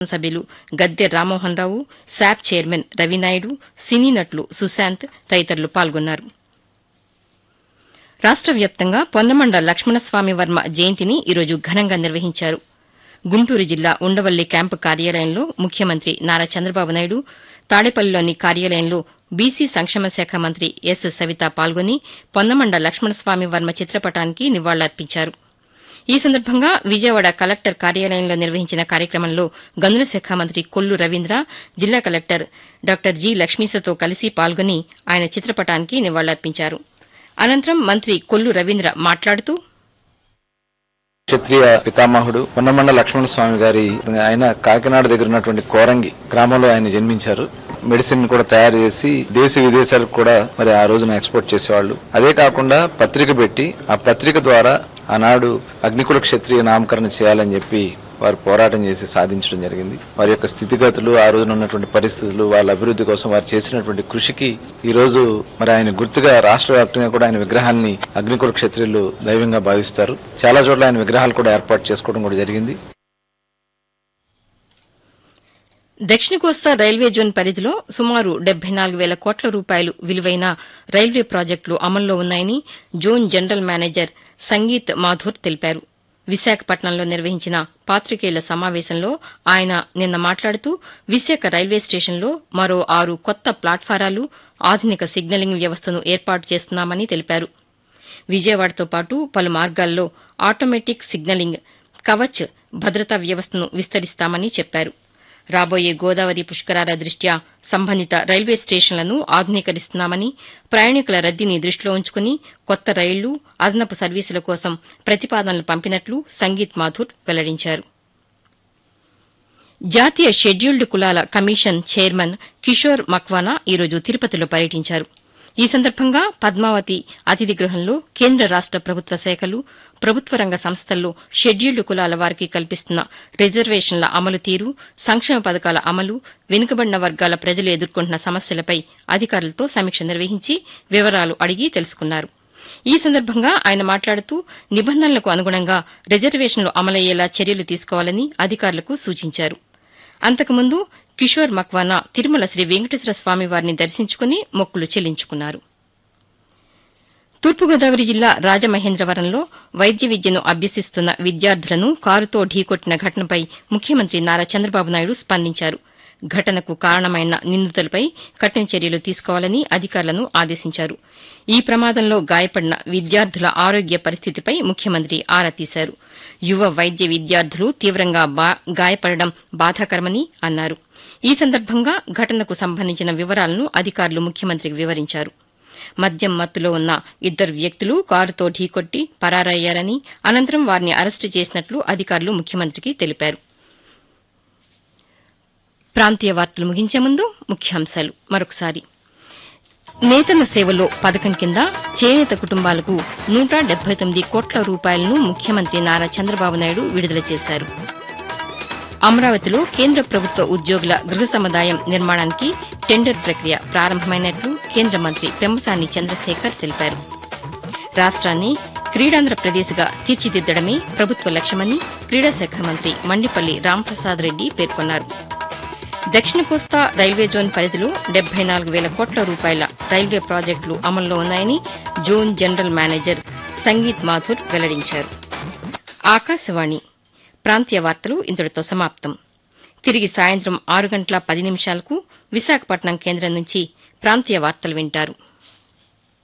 సభ్యులు Gadde Rammohan Rao SAAP chairman Ravi Naidu cine నటులు సుశాంత్ తదితరులు పాల్గొన్నారు రాష్ట వ్యాప్తంగా పొన్నమండ లక్ష్మణస్వామి వర్మ జయంతిని ఈరోజు ఘనంగా నిర్వహించారు గుంటూరు జిల్లా ఉండవల్లి క్యాంపు కార్యాలయంలో ముఖ్యమంత్రి నారా చంద్రబాబు నాయుడు తాడేపల్లిలోని కార్యాలయంలో బీసీ సంక్షేమ శాఖ మంత్రి ఎస్ సవిత పాల్గొని పొన్నమండ లక్ష్మణస్వామి వర్మ చిత్రపటానికి నివాళులర్పించారు ఈ సందర్భంగా విజయవాడ కలెక్టర్ కార్యాలయంలో నిర్వహించిన కార్యక్రమంలో గనుల శాఖ మంత్రి కొల్లు రవీంద్ర జిల్లా కలెక్టర్ డాక్టర్ జి లక్ష్మీసతో కలిసి పాల్గొని ఆయన చిత్రపటానికి నివాళులర్పించారు అనంతరం మంత్రి కొల్లు రవీంద్ర మాట్లాడుతూ క్షత్రియ పితామహుడు పొన్నమండ లక్ష్మణ స్వామి గారి ఆయన కాకినాడ దగ్గర ఉన్నటువంటి కోరంగి గ్రామంలో ఆయన జన్మించారు మెడిసిన్ కూడా తయారు చేసి దేశ విదేశాలకు కూడా మరి ఆ రోజున ఎక్స్పోర్ట్ చేసేవాళ్ళు అదే కాకుండా పత్రిక పెట్టి ఆ పత్రిక ద్వారా ఆనాడు అగ్నికుల క్షత్రియ నామకరణ చేయాలని చెప్పి వారు పోరాటం చేసి సాధించడం జరిగింది వారి యొక్క స్థితిగతులు ఆ రోజున ఉన్నటువంటి పరిస్థితులు వాళ్ళ అభివృద్ధి కోసం వారు చేసినటువంటి కృషికి ఈ రోజు మరి ఆయన గుర్తుగా రాష్ట్ర వ్యాప్తంగా కూడా ఆయన విగ్రహాన్ని అగ్నికుల క్షత్రియులు దైవంగా భావిస్తారు చాలా చోట్ల ఆయన విగ్రహాలు కూడా ఏర్పాటు చేసుకోవడం కూడా జరిగింది దక్షిణ కోస్తా రైల్వే జోన్ పరిధిలో సుమారు డెబ్బై నాలుగు వేల కోట్ల రూపాయలు విలువైన రైల్వే ప్రాజెక్టులు అమల్లో ఉన్నాయని zone general manager Sangeet Mathur తెలిపారు విశాఖపట్నంలో నిర్వహించిన పాత్రికేయుల సమావేశంలో ఆయన నిన్న మాట్లాడుతూ విశాఖ రైల్వే స్టేషన్లో మరో ఆరు కొత్త ప్లాట్ఫారాలు ఆధునిక సిగ్నలింగ్ వ్యవస్థను ఏర్పాటు చేస్తున్నామని తెలిపారు విజయవాడతో పాటు పలు మార్గాల్లో ఆటోమేటిక్ సిగ్నలింగ్ కవచ్ భద్రతా వ్యవస్థను విస్తరిస్తామని చెప్పారు రాబోయే గోదావరి పుష్కరాల దృష్ట్యా సంబంధిత రైల్వే స్టేషన్లను ఆధునీకరిస్తున్నామని ప్రయాణికుల రద్దీని దృష్టిలో ఉంచుకుని కొత్త రైళ్లు అదనపు సర్వీసుల కోసం ప్రతిపాదనలు పంపినట్లు సంగీత్ మాథూర్ వెల్లడించారు జాతీయ షెడ్యూల్డ్ కులాల కమిషన్ చైర్మన్ కిషోర్ మక్వానా ఈరోజు తిరుపతిలో పర్యటించారు ఈ సందర్భంగా పద్మావతి అతిథి గృహంలో కేంద్ర రాష్ట ప్రభుత్వ శాఖలు ప్రభుత్వ రంగ సంస్థల్లో షెడ్యూల్డ్ కులాల వారికి కల్పిస్తున్న రిజర్వేషన్ల అమలు తీరు సంక్షేమ పథకాల అమలు వెనుకబడిన వర్గాల ప్రజలు ఎదుర్కొంటున్న సమస్యలపై అధికారులతో సమీక్ష నిర్వహించి వివరాలు అడిగి తెలుసుకున్నారు ఈ సందర్భంగా ఆయన మాట్లాడుతూ నిబంధనలకు అనుగుణంగా రిజర్వేషన్లు అమలయ్యేలా చర్యలు తీసుకోవాలని అధికారులకు సూచించారు అంతకుముందు కిషోర్ మక్వానా తిరుమల శ్రీ వెంకటేశ్వర స్వామి వారిని దర్శించుకుని మొక్కులు చెల్లించుకున్నారు తూర్పుగోదావరి జిల్లా రాజమహేంద్రవరంలో వైద్య విద్యను అభ్యసిస్తున్న విద్యార్థులను కారుతో ఢీకొట్టిన ఘటనపై ముఖ్యమంత్రి నారా చంద్రబాబు నాయుడు స్పందించారు ఘటనకు కారణమైన నిందితులపై కఠిన చర్యలు తీసుకోవాలని అధికారులను ఆదేశించారు ఈ ప్రమాదంలో గాయపడిన విద్యార్థుల ఆరోగ్య పరిస్థితిపై ముఖ్యమంత్రి ఆరా తీశారు యువ వైద్య విద్యార్థులు తీవ్రంగా బా- గాయపడడం బాధాకరమని అన్నారు ఈ సందర్భంగా ఘటనకు సంబంధించిన వివరాలను అధికారులు ముఖ్యమంత్రికి వివరించారు మద్యం మత్తులో ఉన్న ఇద్దరు వ్యక్తులు కారుతో ఢీకొట్టి పరారయ్యారని అనంతరం వారిని అరెస్టు చేసినట్లు అధికారులు ముఖ్యమంత్రికి తెలిపారు ప్రాంతీయ వార్తలు ముగించే ముందు ముఖ్యాంశాలు మరొకసారి నేతన్న సేవలో పథకం కింద చేనేత కుటుంబాలకు నూట డెబ్బై తొమ్మిది కోట్ల రూపాయలను ముఖ్యమంత్రి నారా చంద్రబాబు నాయుడు విడుదల చేశారు అమరావతిలో కేంద్ర ప్రభుత్వ ఉద్యోగుల గృహ సముదాయం నిర్మాణానికి టెండర్ ప్రక్రియ ప్రారంభమైనట్లు కేంద్ర మంత్రి పెమ్మసాని చంద్రశేఖర్ తెలిపారు రాష్ట్రాన్ని క్రీడాంధ్రప్రదేశ్గా తీర్చిదిద్దడమే ప్రభుత్వ లక్ష్యమని క్రీడా శాఖ మంత్రి మండిపల్లి రాంప్రసాద్ రెడ్డి పేర్కొన్నారు దక్షిణ కోస్తా రైల్వే జోన్ పరిధిలో డెబ్బై నాలుగు వేల కోట్ల రూపాయల రైల్వే ప్రాజెక్టులు అమల్లో ఉన్నాయని zone general manager Sangeet Mathur వెల్లడించారు ఆకాశవాణి ప్రాంతీయ వార్తలు ఇంతటితో సమాప్తం తిరిగి సాయంత్రం ఆరు గంటల పది నిమిషాలకు విశాఖపట్నం కేంద్రం నుంచి ప్రాంతీయ వార్తలు వింటారు